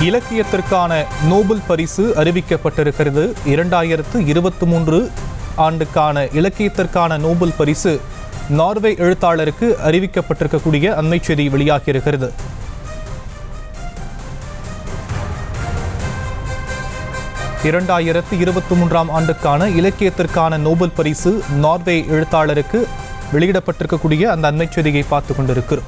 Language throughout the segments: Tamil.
இலக்கியத்திற்கான நோபல் பரிசு அறிவிக்கப்பட்டிருக்கிறது இரண்டாயிரத்து இருபத்தி மூன்று ஆண்டுக்கான இலக்கியத்திற்கான நோபல் பரிசு நார்வே எழுத்தாளருக்கு அறிவிக்கப்பட்டிருக்கக்கூடிய அண்மை செய்தி வெளியாகியிருக்கிறது இரண்டாயிரத்து இருபத்தி மூன்றாம் ஆண்டுக்கான இலக்கியத்திற்கான நோபல் பரிசு நார்வே எழுத்தாளருக்கு வெளியிடப்பட்டிருக்கக்கூடிய அந்த அண்மை செய்தியை பார்த்து கொண்டிருக்கிறோம்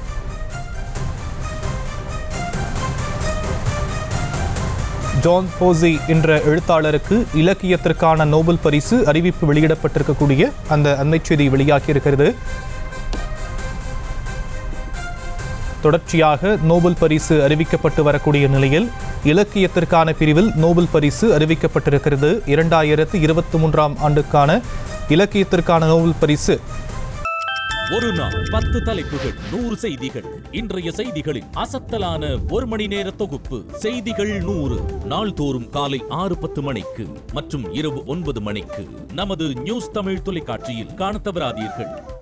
ஜான் போசி என்ற எழுத்தாளருக்கு இலக்கியத்திற்கான நோபல் பரிசு அறிவிப்பு வெளியிடப்பட்டிருக்கக்கூடிய அந்த அண்மை செய்தி வெளியாகியிருக்கிறது தொடர்ச்சியாக நோபல் பரிசு அறிவிக்கப்பட்டு வரக்கூடிய நிலையில் இலக்கியத்திற்கான பிரிவில் நோபல் பரிசு அறிவிக்கப்பட்டிருக்கிறது இரண்டாயிரத்து இருபத்தி மூன்றாம் ஆண்டுக்கான இலக்கியத்திற்கான நோபல் பரிசு ஒரு நாள் பத்து தலைப்புகள் நூறு செய்திகள் இன்றைய செய்திகளின் அசத்தலான ஒரு மணி நேர தொகுப்பு செய்திகள் நூறு நாள்தோறும் காலை ஆறு பத்து மணிக்கு மற்றும் இரவு ஒன்பது மணிக்கு நமது நியூஸ் தமிழ் தொலைக்காட்சியில் காணத் தவறாதீர்கள்